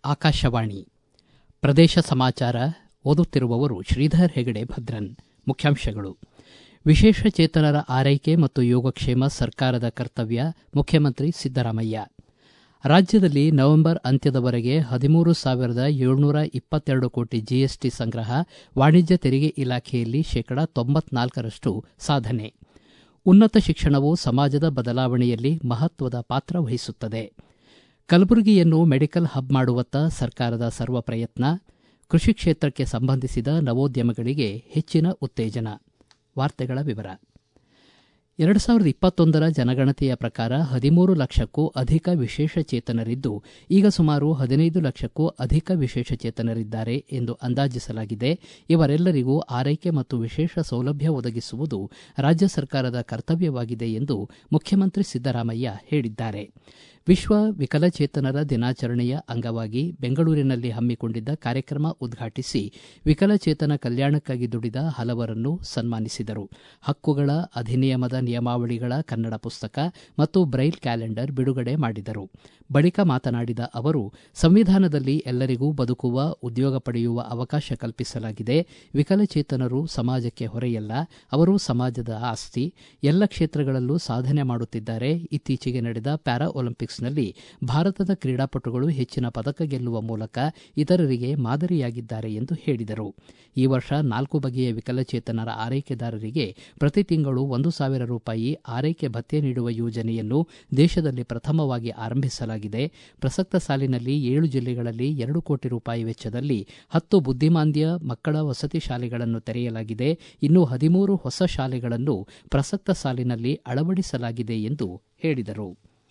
ಆಕಾಶವಾಣಿ ಪ್ರದೇಶ ಸಮಾಚಾರ ಓದುತ್ತಿರುವವರು ಶ್ರೀಧರ್ ಹೆಗಡೆ ಭದ್ರನ್ ಮುಖ್ಯಾಂಶಗಳು ವಿಶೇಷ ಚೇತನರ ಆರೈಕೆ ಮತ್ತು ಯೋಗಕ್ಷೇಮ ಸರ್ಕಾರದ ಕರ್ತವ್ಯ ಮುಖ್ಯಮಂತ್ರಿ ಸಿದ್ದರಾಮಯ್ಯ ರಾಜ್ಯದಲ್ಲಿ ನವೆಂಬರ್ ಅಂತ್ಯದವರೆಗೆ ಹದಿಮೂರು ಸಾವಿರದ ಏಳ್ನೂರ ಇಪ್ಪತ್ತೆರಡು ಕೋಟಿ ಜಿಎಸ್ಟಿ ಸಂಗ್ರಹ ವಾಣಿಜ್ಯ ತೆರಿಗೆ ಇಲಾಖೆಯಲ್ಲಿ ಶೇಕಡ ತೊಂಬತ್ನಾಲ್ಕರಷ್ಟು ಸಾಧನೆ ಉನ್ನತ ಶಿಕ್ಷಣವು ಸಮಾಜದ ಬದಲಾವಣೆಯಲ್ಲಿ ಮಹತ್ವದ ಪಾತ್ರ ವಹಿಸುತ್ತದೆ ಕಲಬುರಗಿಯನ್ನು ಮೆಡಿಕಲ್ ಹಬ್ ಮಾಡುವತ್ತ ಸರ್ಕಾರದ ಸರ್ವ ಪ್ರಯತ್ನ ಕೃಷಿ ಕ್ಷೇತ್ರಕ್ಕೆ ಸಂಬಂಧಿಸಿದ ನವೋದ್ಯಮಗಳಿಗೆ ಹೆಚ್ಚಿನ ಉತ್ತೇಜನ ವಾರ್ತೆಗಳ ವಿವರ ಎರಡು ಸಾವಿರದ ಇಪ್ಪತ್ತೊಂದರ ಜನಗಣತಿಯ ಪ್ರಕಾರ ಹದಿಮೂರು ಲಕ್ಷಕ್ಕೂ ಅಧಿಕ ವಿಶೇಷಚೇತನರಿದ್ದು ಈಗ ಸುಮಾರು ಹದಿನೈದು ಲಕ್ಷಕ್ಕೂ ಅಧಿಕ ವಿಶೇಷಚೇತನರಿದ್ದಾರೆ ಎಂದು ಅಂದಾಜಿಸಲಾಗಿದೆ ಇವರೆಲ್ಲರಿಗೂ ಆರೈಕೆ ಮತ್ತು ವಿಶೇಷ ಸೌಲಭ್ಯ ಒದಗಿಸುವುದು ರಾಜ್ಯ ಸರ್ಕಾರದ ಕರ್ತವ್ಯವಾಗಿದೆ ಎಂದು ಮುಖ್ಯಮಂತ್ರಿ ಸಿದ್ದರಾಮಯ್ಯ ಹೇಳಿದ್ದಾರೆ ವಿಶ್ವ ವಿಕಲಚೇತನರ ದಿನಾಚರಣೆಯ ಅಂಗವಾಗಿ ಬೆಂಗಳೂರಿನಲ್ಲಿ ಹಮ್ಮಿಕೊಂಡಿದ್ದ ಕಾರ್ಯಕ್ರಮ ಉದ್ಘಾಟಿಸಿ ವಿಕಲಚೇತನ ಕಲ್ಯಾಣಕ್ಕಾಗಿ ದುಡಿದ ಹಲವರನ್ನು ಸನ್ಮಾನಿಸಿದರು ಹಕ್ಕುಗಳ ಅಧಿನಿಯಮದ ನಿಯಮಾವಳಿಗಳ ಕನ್ನಡ ಪುಸ್ತಕ ಮತ್ತು ಬ್ರೈಲ್ ಕ್ಯಾಲೆಂಡರ್ ಬಿಡುಗಡೆ ಮಾಡಿದರು ಬಳಿಕ ಮಾತನಾಡಿದ ಅವರು ಸಂವಿಧಾನದಲ್ಲಿ ಎಲ್ಲರಿಗೂ ಬದುಕುವ ಉದ್ಯೋಗ ಪಡೆಯುವ ಅವಕಾಶ ಕಲ್ಪಿಸಲಾಗಿದೆ ವಿಕಲಚೇತನರು ಸಮಾಜಕ್ಕೆ ಹೊರೆಯಲ್ಲ ಅವರು ಸಮಾಜದ ಆಸ್ತಿ ಎಲ್ಲ ಕ್ಷೇತ್ರಗಳಲ್ಲೂ ಸಾಧನೆ ಮಾಡುತ್ತಿದ್ದಾರೆ ಇತ್ತೀಚೆಗೆ ನಡೆದ ಪ್ಯಾರಾ ಒಲಿಂಪಿಕ್ಸ್ನಲ್ಲಿ ಭಾರತದ ಕ್ರೀಡಾಪಟುಗಳು ಹೆಚ್ಚಿನ ಪದಕ ಗೆಲ್ಲುವ ಮೂಲಕ ಇತರರಿಗೆ ಮಾದರಿಯಾಗಿದ್ದಾರೆ ಎಂದು ಹೇಳಿದರು ಈ ವರ್ಷ ನಾಲ್ಕು ಬಗೆಯ ವಿಕಲಚೇತನರ ಆರೈಕೆದಾರರಿಗೆ ಪ್ರತಿ ತಿಂಗಳು ಒಂದು ಸಾವಿರ ರೂಪಾಯಿ ಆರೈಕೆ ಭತ್ಯೆ ನೀಡುವ ಯೋಜನೆಯನ್ನು ದೇಶದಲ್ಲಿ ಪ್ರಥಮವಾಗಿ ಆರಂಭಿಸಲಾಗಿದೆ ಪ್ರಸಕ್ತ ಸಾಲಿನಲ್ಲಿ ಏಳು ಜಿಲ್ಲೆಗಳಲ್ಲಿ ಎರಡು ಕೋಟಿ ರೂಪಾಯಿ ವೆಚ್ಚದಲ್ಲಿ ಹತ್ತು ಬುದ್ದಿಮಾಂದ್ಯ ಮಕ್ಕಳ ವಸತಿ ಶಾಲೆಗಳನ್ನು ತೆರೆಯಲಾಗಿದೆ ಇನ್ನು ಹದಿಮೂರು ಹೊಸ ಶಾಲೆಗಳನ್ನು ಪ್ರಸಕ್ತ ಸಾಲಿನಲ್ಲಿ ಅಳವಡಿಸಲಾಗಿದೆ ಎಂದು ಹೇಳಿದರು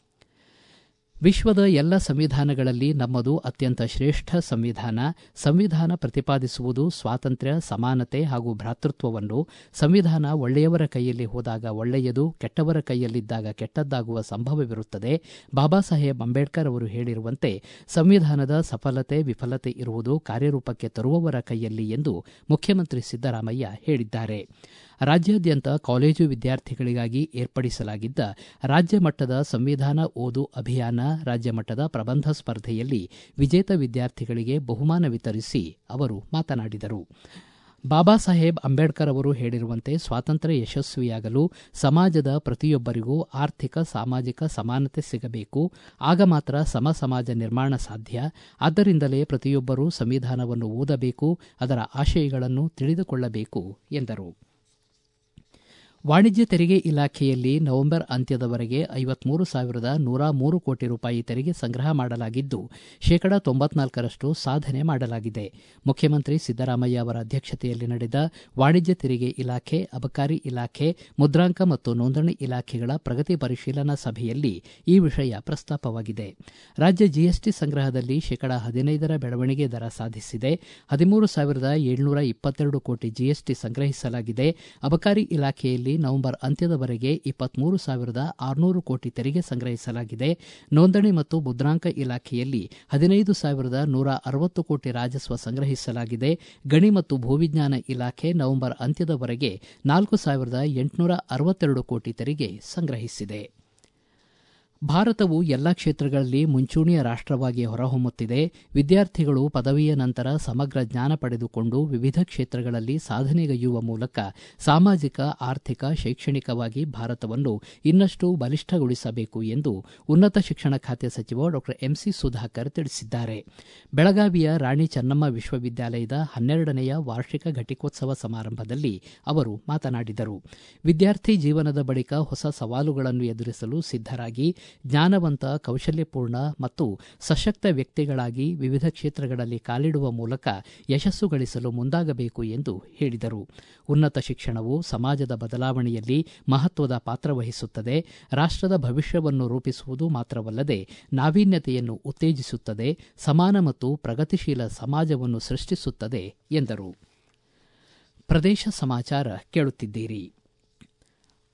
ವಿಶ್ವದ ಎಲ್ಲ ಸಂವಿಧಾನಗಳಲ್ಲಿ ನಮ್ಮದು ಅತ್ಯಂತ ಶ್ರೇಷ್ಠ ಸಂವಿಧಾನ ಸಂವಿಧಾನ ಪ್ರತಿಪಾದಿಸುವುದು ಸ್ವಾತಂತ್ರ್ಯ ಸಮಾನತೆ ಹಾಗೂ ಭ್ರಾತೃತ್ವವನ್ನು ಸಂವಿಧಾನ ಒಳ್ಳೆಯವರ ಕೈಯಲ್ಲಿ ಹೋದಾಗ ಒಳ್ಳೆಯದು ಕೆಟ್ಟವರ ಕೈಯಲ್ಲಿದ್ದಾಗ ಕೆಟ್ಟದ್ದಾಗುವ ಸಂಭವವಿರುತ್ತದೆ ಬಾಬಾ ಸಾಹೇಬ್ ಅಂಬೇಡ್ಕರ್ ಅವರು ಹೇಳಿರುವಂತೆ ಸಂವಿಧಾನದ ಸಫಲತೆ ವಿಫಲತೆ ಇರುವುದು ಕಾರ್ಯರೂಪಕ್ಕೆ ತರುವವರ ಕೈಯಲ್ಲಿ ಎಂದು ಮುಖ್ಯಮಂತ್ರಿ ಸಿದ್ದರಾಮಯ್ಯ ಹೇಳಿದ್ದಾರೆ ರಾಜ್ಯಾದ್ಯಂತ ಕಾಲೇಜು ವಿದ್ಯಾರ್ಥಿಗಳಿಗಾಗಿ ಏರ್ಪಡಿಸಲಾಗಿದ್ದ ರಾಜ್ಯ ಮಟ್ಟದ ಸಂವಿಧಾನ ಓದು ಅಭಿಯಾನ ರಾಜ್ಯ ಮಟ್ಟದ ಪ್ರಬಂಧ ಸ್ಪರ್ಧೆಯಲ್ಲಿ ವಿಜೇತ ವಿದ್ಯಾರ್ಥಿಗಳಿಗೆ ಬಹುಮಾನ ವಿತರಿಸಿ ಅವರು ಮಾತನಾಡಿದರು ಬಾಬಾ ಸಾಹೇಬ್ ಅಂಬೇಡ್ಕರ್ ಅವರು ಹೇಳಿರುವಂತೆ ಸ್ವಾತಂತ್ರ್ಯ ಯಶಸ್ವಿಯಾಗಲು ಸಮಾಜದ ಪ್ರತಿಯೊಬ್ಬರಿಗೂ ಆರ್ಥಿಕ ಸಾಮಾಜಿಕ ಸಮಾನತೆ ಸಿಗಬೇಕು ಆಗ ಮಾತ್ರ ಸಮ ಸಮಾಜ ನಿರ್ಮಾಣ ಸಾಧ್ಯ ಆದ್ದರಿಂದಲೇ ಪ್ರತಿಯೊಬ್ಬರೂ ಸಂವಿಧಾನವನ್ನು ಓದಬೇಕು ಅದರ ಆಶಯಗಳನ್ನು ತಿಳಿದುಕೊಳ್ಳಬೇಕು ಎಂದರು ವಾಣಿಜ್ಯ ತೆರಿಗೆ ಇಲಾಖೆಯಲ್ಲಿ ನವೆಂಬರ್ ಅಂತ್ಯದವರೆಗೆ ಐವತ್ಮೂರು ಸಾವಿರದ ನೂರ ಮೂರು ಕೋಟಿ ರೂಪಾಯಿ ತೆರಿಗೆ ಸಂಗ್ರಹ ಮಾಡಲಾಗಿದ್ದು ಶೇಕಡಾ ತೊಂಬತ್ನಾಲ್ಕರಷ್ಟು ಸಾಧನೆ ಮಾಡಲಾಗಿದೆ ಮುಖ್ಯಮಂತ್ರಿ ಸಿದ್ದರಾಮಯ್ಯ ಅವರ ಅಧ್ಯಕ್ಷತೆಯಲ್ಲಿ ನಡೆದ ವಾಣಿಜ್ಯ ತೆರಿಗೆ ಇಲಾಖೆ ಅಬಕಾರಿ ಇಲಾಖೆ ಮುದ್ರಾಂಕ ಮತ್ತು ನೋಂದಣಿ ಇಲಾಖೆಗಳ ಪ್ರಗತಿ ಪರಿಶೀಲನಾ ಸಭೆಯಲ್ಲಿ ಈ ವಿಷಯ ಪ್ರಸ್ತಾಪವಾಗಿದೆ ರಾಜ್ಯ ಜಿಎಸ್ಟಿ ಸಂಗ್ರಹದಲ್ಲಿ ಶೇಕಡಾ ಹದಿನೈದರ ಬೆಳವಣಿಗೆ ದರ ಸಾಧಿಸಿದೆ ಹದಿಮೂರು ಸಾವಿರದ ಏಳ್ನೂರ ಇಪ್ಪತ್ತೆರಡು ಕೋಟಿ ಜಿಎಸ್ಟಿ ಸಂಗ್ರಹಿಸಲಾಗಿದೆ ಅಬಕಾರಿ ಇಲಾಖೆಯಲ್ಲಿ ನವೆಂಬರ್ ಅಂತ್ಯದವರೆಗೆ ಇಪ್ಪತ್ಮೂರು ಸಾವಿರದ ಆರುನೂರು ಕೋಟಿ ತೆರಿಗೆ ಸಂಗ್ರಹಿಸಲಾಗಿದೆ ನೋಂದಣಿ ಮತ್ತು ಮುದ್ರಾಂಕ ಇಲಾಖೆಯಲ್ಲಿ ಹದಿನೈದು ಸಾವಿರದ ನೂರ ಅರವತ್ತು ಕೋಟಿ ರಾಜಸ್ವ ಸಂಗ್ರಹಿಸಲಾಗಿದೆ ಗಣಿ ಮತ್ತು ಭೂವಿಜ್ಞಾನ ಇಲಾಖೆ ನವೆಂಬರ್ ಅಂತ್ಯದವರೆಗೆ ನಾಲ್ಕು ಸಾವಿರದ ಎಂಟುನೂರ ಅರವತ್ತೆರಡು ಕೋಟಿ ತೆರಿಗೆ ಸಂಗ್ರಹಿಸಿದೆ ಭಾರತವು ಎಲ್ಲ ಕ್ಷೇತ್ರಗಳಲ್ಲಿ ಮುಂಚೂಣಿಯ ರಾಷ್ಟವಾಗಿ ಹೊರಹೊಮ್ಮುತ್ತಿದೆ ವಿದ್ಯಾರ್ಥಿಗಳು ಪದವಿಯ ನಂತರ ಸಮಗ್ರ ಜ್ಞಾನ ಪಡೆದುಕೊಂಡು ವಿವಿಧ ಕ್ಷೇತ್ರಗಳಲ್ಲಿ ಸಾಧನೆಗೈಯುವ ಮೂಲಕ ಸಾಮಾಜಿಕ ಆರ್ಥಿಕ ಶೈಕ್ಷಣಿಕವಾಗಿ ಭಾರತವನ್ನು ಇನ್ನಷ್ಟು ಬಲಿಷ್ಠಗೊಳಿಸಬೇಕು ಎಂದು ಉನ್ನತ ಶಿಕ್ಷಣ ಖಾತೆ ಸಚಿವ ಡಾಕ್ಟರ್ ಎಂಸಿ ಸುಧಾಕರ್ ತಿಳಿಸಿದ್ದಾರೆ ಬೆಳಗಾವಿಯ ರಾಣಿ ಚೆನ್ನಮ್ಮ ವಿಶ್ವವಿದ್ಯಾಲಯದ ಹನ್ನೆರಡನೆಯ ವಾರ್ಷಿಕ ಘಟಿಕೋತ್ಸವ ಸಮಾರಂಭದಲ್ಲಿ ಅವರು ಮಾತನಾಡಿದರು ವಿದ್ಯಾರ್ಥಿ ಜೀವನದ ಬಳಿಕ ಹೊಸ ಸವಾಲುಗಳನ್ನು ಎದುರಿಸಲು ಸಿದ್ದರಾಗಿ ಜ್ಞಾನವಂತ ಕೌಶಲ್ಯಪೂರ್ಣ ಮತ್ತು ಸಶಕ್ತ ವ್ಯಕ್ತಿಗಳಾಗಿ ವಿವಿಧ ಕ್ಷೇತ್ರಗಳಲ್ಲಿ ಕಾಲಿಡುವ ಮೂಲಕ ಯಶಸ್ಸು ಗಳಿಸಲು ಮುಂದಾಗಬೇಕು ಎಂದು ಹೇಳಿದರು ಉನ್ನತ ಶಿಕ್ಷಣವು ಸಮಾಜದ ಬದಲಾವಣೆಯಲ್ಲಿ ಮಹತ್ವದ ಪಾತ್ರ ವಹಿಸುತ್ತದೆ ರಾಷ್ಟದ ಭವಿಷ್ಯವನ್ನು ರೂಪಿಸುವುದು ಮಾತ್ರವಲ್ಲದೆ ನಾವೀನ್ಯತೆಯನ್ನು ಉತ್ತೇಜಿಸುತ್ತದೆ ಸಮಾನ ಮತ್ತು ಪ್ರಗತಿಶೀಲ ಸಮಾಜವನ್ನು ಸೃಷ್ಟಿಸುತ್ತದೆ ಎಂದರು ಪ್ರದೇಶ ಸಮಾಚಾರ ಕೇಳುತ್ತಿದ್ದೀರಿ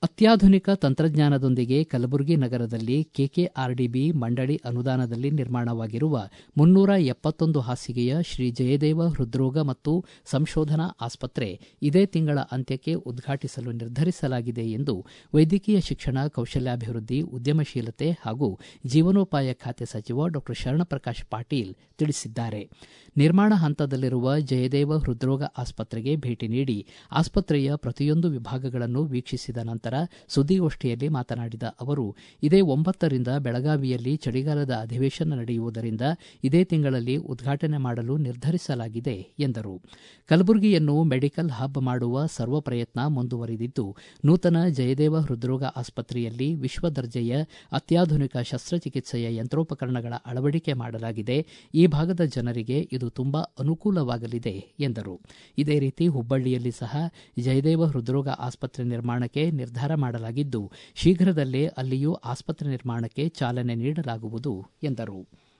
ಅತ್ಯಾಧುನಿಕ ತಂತ್ರಜ್ಞಾನದೊಂದಿಗೆ ಕಲಬುರಗಿ ನಗರದಲ್ಲಿ ಕೆಕೆಆರ್ಡಿಬಿ ಮಂಡಳಿ ಅನುದಾನದಲ್ಲಿ ನಿರ್ಮಾಣವಾಗಿರುವ ಮುನ್ನೂರ ಎಪ್ಪತ್ತೊಂದು ಹಾಸಿಗೆಯ ಶ್ರೀ ಜಯದೇವ ಹೃದ್ರೋಗ ಮತ್ತು ಸಂಶೋಧನಾ ಆಸ್ಪತ್ರೆ ಇದೇ ತಿಂಗಳ ಅಂತ್ಯಕ್ಕೆ ಉದ್ಘಾಟಿಸಲು ನಿರ್ಧರಿಸಲಾಗಿದೆ ಎಂದು ವೈದ್ಯಕೀಯ ಶಿಕ್ಷಣ ಕೌಶಲ್ಯಾಭಿವೃದ್ಧಿ ಉದ್ಯಮಶೀಲತೆ ಹಾಗೂ ಜೀವನೋಪಾಯ ಖಾತೆ ಸಚಿವ ಡಾ ಶರಣಪ್ರಕಾಶ್ ಪಾಟೀಲ್ ತಿಳಿಸಿದ್ದಾರೆ ನಿರ್ಮಾಣ ಹಂತದಲ್ಲಿರುವ ಜಯದೇವ ಹೃದ್ರೋಗ ಆಸ್ಪತ್ರೆಗೆ ಭೇಟಿ ನೀಡಿ ಆಸ್ಪತ್ರೆಯ ಪ್ರತಿಯೊಂದು ವಿಭಾಗಗಳನ್ನು ವೀಕ್ಷಿಸಿದ ನಂತರ ಸುದ್ದಿಗೋಷ್ಠಿಯಲ್ಲಿ ಮಾತನಾಡಿದ ಅವರು ಇದೇ ಒಂಬತ್ತರಿಂದ ಬೆಳಗಾವಿಯಲ್ಲಿ ಚಳಿಗಾಲದ ಅಧಿವೇಶನ ನಡೆಯುವುದರಿಂದ ಇದೇ ತಿಂಗಳಲ್ಲಿ ಉದ್ಘಾಟನೆ ಮಾಡಲು ನಿರ್ಧರಿಸಲಾಗಿದೆ ಎಂದರು ಕಲಬುರಗಿಯನ್ನು ಮೆಡಿಕಲ್ ಹಬ್ ಮಾಡುವ ಸರ್ವ ಪ್ರಯತ್ನ ಮುಂದುವರಿದಿದ್ದು ನೂತನ ಜಯದೇವ ಹೃದ್ರೋಗ ಆಸ್ಪತ್ರೆಯಲ್ಲಿ ವಿಶ್ವ ದರ್ಜೆಯ ಅತ್ಯಾಧುನಿಕ ಶಸ್ತ್ರಚಿಕಿತ್ಸೆಯ ಯಂತ್ರೋಪಕರಣಗಳ ಅಳವಡಿಕೆ ಮಾಡಲಾಗಿದೆ ಈ ಭಾಗದ ಜನರಿಗೆ ಇದು ತುಂಬಾ ಅನುಕೂಲವಾಗಲಿದೆ ಎಂದರು ಇದೇ ರೀತಿ ಹುಬ್ಬಳ್ಳಿಯಲ್ಲಿ ಸಹ ಜಯದೇವ ಹೃದ್ರೋಗ ಆಸ್ಪತ್ರೆ ನಿರ್ಮಾಣಕ್ಕೆ ನಿರ್ಧಾರ ಮಾಡಲಾಗಿದ್ದು ಶೀಘ್ರದಲ್ಲೇ ಅಲ್ಲಿಯೂ ಆಸ್ಪತ್ರೆ ನಿರ್ಮಾಣಕ್ಕೆ ಚಾಲನೆ ನೀಡಲಾಗುವುದು ಎಂದರು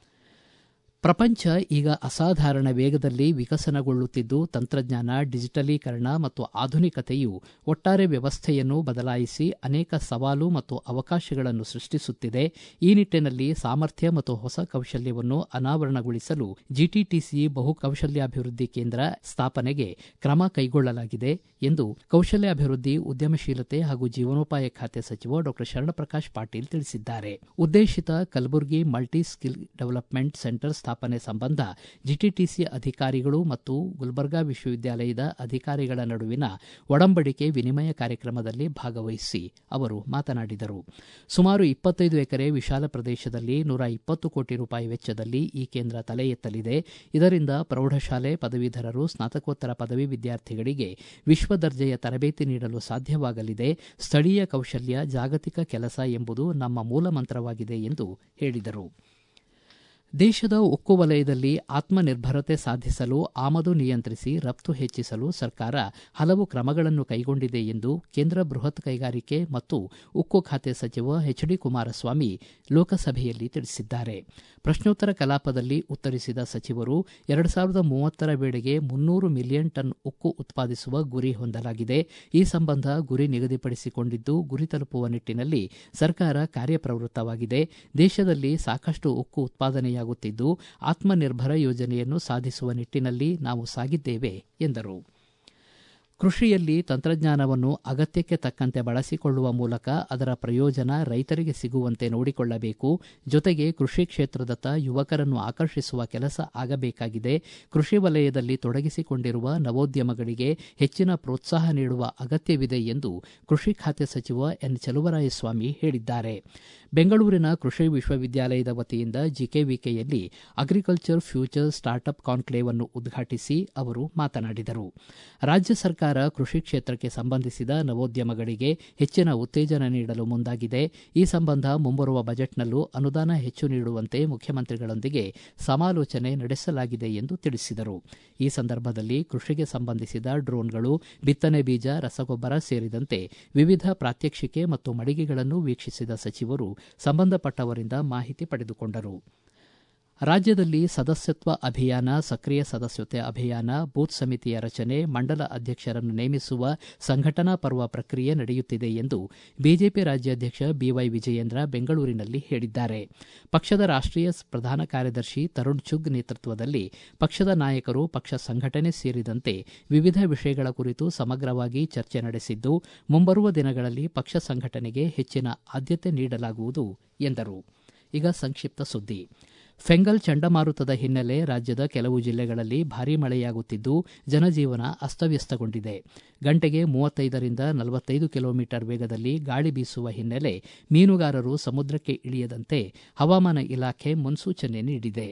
ಪ್ರಪಂಚ ಈಗ ಅಸಾಧಾರಣ ವೇಗದಲ್ಲಿ ವಿಕಸನಗೊಳ್ಳುತ್ತಿದ್ದು ತಂತ್ರಜ್ಞಾನ ಡಿಜಿಟಲೀಕರಣ ಮತ್ತು ಆಧುನಿಕತೆಯು ಒಟ್ಟಾರೆ ವ್ಯವಸ್ಥೆಯನ್ನು ಬದಲಾಯಿಸಿ ಅನೇಕ ಸವಾಲು ಮತ್ತು ಅವಕಾಶಗಳನ್ನು ಸೃಷ್ಟಿಸುತ್ತಿದೆ ಈ ನಿಟ್ಟಿನಲ್ಲಿ ಸಾಮರ್ಥ್ಯ ಮತ್ತು ಹೊಸ ಕೌಶಲ್ಯವನ್ನು ಅನಾವರಣಗೊಳಿಸಲು ಜಿಟಿಟಿಸಿ ಬಹುಕೌಶಲ್ಯಾಭಿವೃದ್ಧಿ ಕೇಂದ್ರ ಸ್ಥಾಪನೆಗೆ ಕ್ರಮ ಕೈಗೊಳ್ಳಲಾಗಿದೆ ಎಂದು ಕೌಶಲ್ಯಾಭಿವೃದ್ಧಿ ಉದ್ಯಮಶೀಲತೆ ಹಾಗೂ ಜೀವನೋಪಾಯ ಖಾತೆ ಸಚಿವ ಡಾ ಶರಣಪ್ರಕಾಶ್ ಪಾಟೀಲ್ ತಿಳಿಸಿದ್ದಾರೆ ಉದ್ದೇಶಿತ Kalaburagi multi skill development centre ಸ್ಥಾಪನೆ ಸಂಬಂಧ ಜಿಟಿಟಿಸಿ ಅಧಿಕಾರಿಗಳು ಮತ್ತು ಗುಲ್ಬರ್ಗಾ ವಿಶ್ವವಿದ್ಯಾಲಯದ ಅಧಿಕಾರಿಗಳ ನಡುವಿನ ಒಡಂಬಡಿಕೆ ವಿನಿಮಯ ಕಾರ್ಯಕ್ರಮದಲ್ಲಿ ಭಾಗವಹಿಸಿ ಅವರು ಮಾತನಾಡಿದರು ಸುಮಾರು ಇಪ್ಪತ್ತೈದು ಎಕರೆ ವಿಶಾಲ ಪ್ರದೇಶದಲ್ಲಿ ನೂರ ಇಪ್ಪತ್ತು ಕೋಟಿ ರೂಪಾಯಿ ವೆಚ್ಚದಲ್ಲಿ ಈ ಕೇಂದ್ರ ತಲೆ ಎತ್ತಲಿದೆ ಇದರಿಂದ ಪ್ರೌಢಶಾಲೆ ಪದವೀಧರರು ಸ್ನಾತಕೋತ್ತರ ಪದವಿ ವಿದ್ಯಾರ್ಥಿಗಳಿಗೆ ವಿಶ್ವ ದರ್ಜೆಯ ತರಬೇತಿ ನೀಡಲು ಸಾಧ್ಯವಾಗಲಿದೆ ಸ್ಥಳೀಯ ಕೌಶಲ್ಯ ಜಾಗತಿಕ ಕೆಲಸ ಎಂಬುದು ನಮ್ಮ ಮೂಲ ಮಂತ್ರವಾಗಿದೆ ಎಂದು ಹೇಳಿದರು ದೇಶದ ಉಕ್ಕು ವಲಯದಲ್ಲಿ ಆತ್ಮನಿರ್ಭರತೆ ಸಾಧಿಸಲು ಆಮದು ನಿಯಂತ್ರಿಸಿ ರಫ್ತು ಹೆಚ್ಚಿಸಲು ಸರ್ಕಾರ ಹಲವು ಕ್ರಮಗಳನ್ನು ಕೈಗೊಂಡಿದೆ ಎಂದು ಕೇಂದ್ರ ಬೃಹತ್ ಕೈಗಾರಿಕೆ ಮತ್ತು ಉಕ್ಕು ಖಾತೆ ಸಚಿವ ಎಚ್ ಡಿ ಕುಮಾರಸ್ವಾಮಿ ಲೋಕಸಭೆಯಲ್ಲಿ ತಿಳಿಸಿದ್ದಾರೆ ಪ್ರಶ್ನೋತ್ತರ ಕಲಾಪದಲ್ಲಿ ಉತ್ತರಿಸಿದ ಸಚಿವರು ಎರಡು ಸಾವಿರದ ಮೂವತ್ತರ ವೇಳೆಗೆ ಮುನ್ನೂರು ಮಿಲಿಯನ್ ಟನ್ ಉಕ್ಕು ಉತ್ಪಾದಿಸುವ ಗುರಿ ಹೊಂದಲಾಗಿದೆ ಈ ಸಂಬಂಧ ಗುರಿ ನಿಗದಿಪಡಿಸಿಕೊಂಡಿದ್ದು ಗುರಿ ತಲುಪುವ ನಿಟ್ಟಿನಲ್ಲಿ ಸರ್ಕಾರ ಕಾರ್ಯಪ್ರವೃತ್ತವಾಗಿದೆ ದೇಶದಲ್ಲಿ ಸಾಕಷ್ಟು ಉಕ್ಕು ಉತ್ಪಾದನೆಯಾಗುತ್ತಿದ್ದು ಆತ್ಮನಿರ್ಭರ ಯೋಜನೆಯನ್ನು ಸಾಧಿಸುವ ನಿಟ್ಟಿನಲ್ಲಿ ನಾವು ಸಾಗಿದ್ದೇವೆ ಎಂದರು ಕೃಷಿಯಲ್ಲಿ ತಂತ್ರಜ್ಞಾನವನ್ನು ಅಗತ್ಯಕ್ಕೆ ತಕ್ಕಂತೆ ಬಳಸಿಕೊಳ್ಳುವ ಮೂಲಕ ಅದರ ಪ್ರಯೋಜನ ರೈತರಿಗೆ ಸಿಗುವಂತೆ ನೋಡಿಕೊಳ್ಳಬೇಕು ಜೊತೆಗೆ ಕೃಷಿ ಕ್ಷೇತ್ರದತ್ತ ಯುವಕರನ್ನು ಆಕರ್ಷಿಸುವ ಕೆಲಸ ಆಗಬೇಕಾಗಿದೆ ಕೃಷಿ ವಲಯದಲ್ಲಿ ತೊಡಗಿಸಿಕೊಂಡಿರುವ ನವೋದ್ಯಮಗಳಿಗೆ ಹೆಚ್ಚಿನ ಪ್ರೋತ್ಸಾಹ ನೀಡುವ ಅಗತ್ಯವಿದೆ ಎಂದು ಕೃಷಿ ಖಾತೆ ಸಚಿವ ಎನ್ ಚಲುವರಾಯಸ್ವಾಮಿ ಹೇಳಿದ್ದಾರೆ ಬೆಂಗಳೂರಿನ ಕೃಷಿ ವಿಶ್ವವಿದ್ಯಾಲಯದ ವತಿಯಿಂದ ಜಿಕೆವಿಕೆಯಲ್ಲಿ ಅಗ್ರಿಕಲ್ಚರ್ ಫ್ಯೂಚರ್ ಸ್ಟಾರ್ಟ್ಅಪ್ ಕಾನ್ಕ್ಲೇವ್ ಅನ್ನು ಉದ್ಘಾಟಿಸಿ ಅವರು ಮಾತನಾಡಿದರು ರಾಜ್ಯ ಸರ್ಕಾರ ಕೃಷಿ ಕ್ಷೇತ್ರಕ್ಕೆ ಸಂಬಂಧಿಸಿದ ನವೋದ್ಯಮಗಳಿಗೆ ಹೆಚ್ಚಿನ ಉತ್ತೇಜನ ನೀಡಲು ಮುಂದಾಗಿದೆ ಈ ಸಂಬಂಧ ಮುಂಬರುವ ಬಜೆಟ್ನಲ್ಲೂ ಅನುದಾನ ಹೆಚ್ಚು ನೀಡುವಂತೆ ಮುಖ್ಯಮಂತ್ರಿಗಳೊಂದಿಗೆ ಸಮಾಲೋಚನೆ ನಡೆಸಲಾಗಿದೆ ಎಂದು ತಿಳಿಸಿದರು ಈ ಸಂದರ್ಭದಲ್ಲಿ ಕೃಷಿಗೆ ಸಂಬಂಧಿಸಿದ ಡ್ರೋನ್ಗಳು ಬಿತ್ತನೆ ಬೀಜ ರಸಗೊಬ್ಬರ ಸೇರಿದಂತೆ ವಿವಿಧ ಪ್ರಾತ್ಯಕ್ಷಿಕೆ ಮತ್ತು ಮಳಿಗೆಗಳನ್ನು ವೀಕ್ಷಿಸಿದ ಸಚಿವರು ಸಂಬಂಧಪಟ್ಟವರಿಂದ ಮಾಹಿತಿ ಪಡೆದುಕೊಂಡರು ರಾಜ್ಯದಲ್ಲಿ ಸದಸ್ಯತ್ವ ಅಭಿಯಾನ ಸಕ್ರಿಯ ಸದಸ್ಯತೆ ಅಭಿಯಾನ ಬೂತ್ ಸಮಿತಿಯ ರಚನೆ ಮಂಡಲ ಅಧ್ಯಕ್ಷರನ್ನು ನೇಮಿಸುವ ಸಂಘಟನಾ ಪರ್ವ ಪ್ರಕ್ರಿಯೆ ನಡೆಯುತ್ತಿದೆ ಎಂದು ಬಿಜೆಪಿ ರಾಜ್ಯಾಧ್ಯಕ್ಷ ಬಿವೈ ವಿಜಯೇಂದ್ರ ಬೆಂಗಳೂರಿನಲ್ಲಿ ಹೇಳಿದ್ದಾರೆ ಪಕ್ಷದ ರಾಷ್ಟೀಯ ಪ್ರಧಾನ ಕಾರ್ಯದರ್ಶಿ ತರುಣ್ ಚುಗ್ ನೇತೃತ್ವದಲ್ಲಿ ಪಕ್ಷದ ನಾಯಕರು ಪಕ್ಷ ಸಂಘಟನೆ ಸೇರಿದಂತೆ ವಿವಿಧ ವಿಷಯಗಳ ಕುರಿತು ಸಮಗ್ರವಾಗಿ ಚರ್ಚೆ ನಡೆಸಿದ್ದು ಮುಂಬರುವ ದಿನಗಳಲ್ಲಿ ಪಕ್ಷ ಸಂಘಟನೆಗೆ ಹೆಚ್ಚಿನ ಆದ್ಯತೆ ನೀಡಲಾಗುವುದು ಎಂದರು ಈಗ ಸಂಕ್ಷಿಪ್ತ ಸುದ್ದಿ ಫೆಂಗಲ್ ಚಂಡಮಾರುತದ ಹಿನ್ನೆಲೆ ರಾಜ್ಯದ ಕೆಲವು ಜಿಲ್ಲೆಗಳಲ್ಲಿ ಭಾರೀ ಮಳೆಯಾಗುತ್ತಿದ್ದು ಜನಜೀವನ ಅಸ್ತವ್ಯಸ್ತಗೊಂಡಿದೆ ಗಂಟೆಗೆ ಮೂವತ್ತೈದರಿಂದ ನಲವತ್ತೈದು ಕಿಲೋಮೀಟರ್ ವೇಗದಲ್ಲಿ ಗಾಳಿ ಬೀಸುವ ಹಿನ್ನೆಲೆ ಮೀನುಗಾರರು ಸಮುದ್ರಕ್ಕೆ ಇಳಿಯದಂತೆ ಹವಾಮಾನ ಇಲಾಖೆ ಮುನ್ಸೂಚನೆ ನೀಡಿದೆ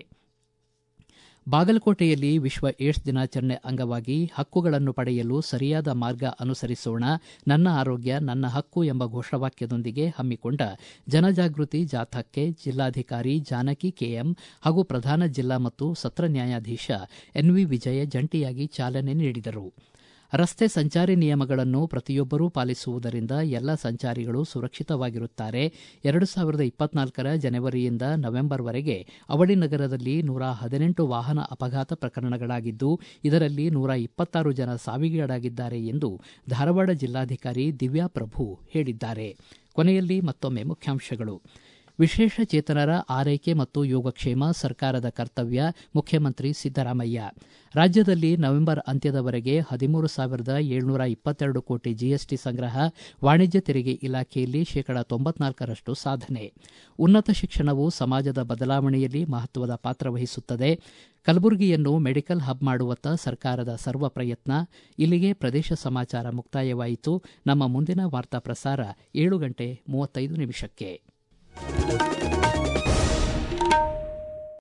ಬಾಗಲಕೋಟೆಯಲ್ಲಿ ವಿಶ್ವ ಏಡ್ಸ್ ದಿನಾಚರಣೆ ಅಂಗವಾಗಿ ಹಕ್ಕುಗಳನ್ನು ಪಡೆಯಲು ಸರಿಯಾದ ಮಾರ್ಗ ಅನುಸರಿಸೋಣ ನನ್ನ ಆರೋಗ್ಯ ನನ್ನ ಹಕ್ಕು ಎಂಬ ಘೋಷವಾಕ್ಯದೊಂದಿಗೆ ಹಮ್ಮಿಕೊಂಡ ಜನಜಾಗೃತಿ ಜಾಥಾಕ್ಕೆ ಜಿಲ್ಲಾಧಿಕಾರಿ ಜಾನಕಿ ಕೆಎಂ ಹಾಗೂ ಪ್ರಧಾನ ಜಿಲ್ಲಾ ಮತ್ತು ಸತ್ರ ನ್ಯಾಯಾಧೀಶ ಎನ್ವಿ ವಿಜಯ ಜಂಟಿಯಾಗಿ ಚಾಲನೆ ನೀಡಿದರು ರಸ್ತೆ ಸಂಚಾರಿ ನಿಯಮಗಳನ್ನು ಪ್ರತಿಯೊಬ್ಬರೂ ಪಾಲಿಸುವುದರಿಂದ ಎಲ್ಲ ಸಂಚಾರಿಗಳು ಸುರಕ್ಷಿತವಾಗಿರುತ್ತಾರೆ ಎರಡು ಸಾವಿರದ ಇಪ್ಪತ್ನಾಲ್ಕರ ಜನವರಿಯಿಂದ ನವೆಂಬರ್ವರೆಗೆ ಅವಳಿ ನಗರದಲ್ಲಿ ನೂರ ಹದಿನೆಂಟು ವಾಹನ ಅಪಘಾತ ಪ್ರಕರಣಗಳಾಗಿದ್ದು ಇದರಲ್ಲಿ ನೂರ ಇಪ್ಪತ್ತಾರು ಜನ ಸಾವಿಗೀಡಾಗಿದ್ದಾರೆ ಎಂದು ಧಾರವಾಡ ಜಿಲ್ಲಾಧಿಕಾರಿ ದಿವ್ಯಾ ಪ್ರಭು ಹೇಳಿದ್ದಾರೆ ಕೊನೆಯಲ್ಲಿ ಮತ್ತೊಮ್ಮೆ ಮುಖ್ಯಾಂಶಗಳು ವಿಶೇಷ ಚೇತನರ ಆರೈಕೆ ಮತ್ತು ಯೋಗಕ್ಷೇಮ ಸರ್ಕಾರದ ಕರ್ತವ್ಯ ಮುಖ್ಯಮಂತ್ರಿ ಸಿದ್ದರಾಮಯ್ಯ ರಾಜ್ಯದಲ್ಲಿ ನವೆಂಬರ್ ಅಂತ್ಯದವರೆಗೆ ಹದಿಮೂರು ಸಾವಿರದ ಏಳ್ನೂರ ಇಪ್ಪತ್ತೆರಡು ಕೋಟಿ ಜಿಎಸ್ಟಿ ಸಂಗ್ರಹ ವಾಣಿಜ್ಯ ತೆರಿಗೆ ಇಲಾಖೆಯಲ್ಲಿ ಶೇಕಡಾ ತೊಂಬತ್ನಾಲ್ಕರಷ್ಟು ಸಾಧನೆ ಉನ್ನತ ಶಿಕ್ಷಣವು ಸಮಾಜದ ಬದಲಾವಣೆಯಲ್ಲಿ ಮಹತ್ವದ ಪಾತ್ರ ವಹಿಸುತ್ತದೆ ಕಲಬುರಗಿಯನ್ನು ಮೆಡಿಕಲ್ ಹಬ್ ಮಾಡುವತ್ತ ಸರ್ಕಾರದ ಸರ್ವ ಪ್ರಯತ್ನ ಇಲ್ಲಿಗೆ ಪ್ರದೇಶ ಸಮಾಚಾರ ಮುಕ್ತಾಯವಾಯಿತು ನಮ್ಮ ಮುಂದಿನ ವಾರ್ತಾ ಪ್ರಸಾರ ಏಳು ಗಂಟೆ ಮೂವತ್ತೈದು ನಿಮಿಷಕ್ಕೆ